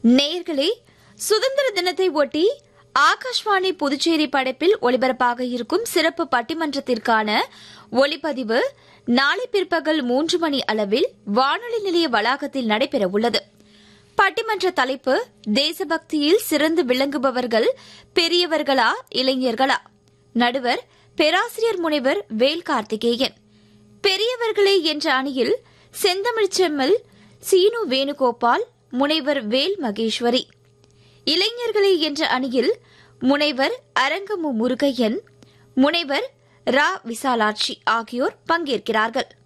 நேயர்களே சுதந்திர தினத்தை ஒட்டி ஆகாஷ்வாணி புதுச்சேரி படைப்பில் ஒலிபரப்பாக இருக்கும் சிறப்பு பட்டிமன்றத்திற்கான ஒலிப்பதிவு நாளை பிற்பகல் மூன்று மணி அளவில் வானொலி நிலைய வளாகத்தில் நடைபெறவுள்ளது பட்டிமன்ற தலைப்பு தேசபக்தியில் சிறந்து விளங்குபவர்கள் பெரியவர்களா இளைஞர்களா நடுவர் பேராசிரியர் முனைவர் வேல் கார்த்திகேயன் பெரியவர்களே என்ற அணியில் செந்தமிழ்ச்செம்மல் சீனு வேணுகோபால் முனைவர் வேல் மகேஸ்வரி இளைஞர்களே என்ற அணியில் முனைவர் அரங்கமு முருகையன் முனைவர் ரா விசாலாட்சி ஆகியோர் பங்கேற்கிறார்கள்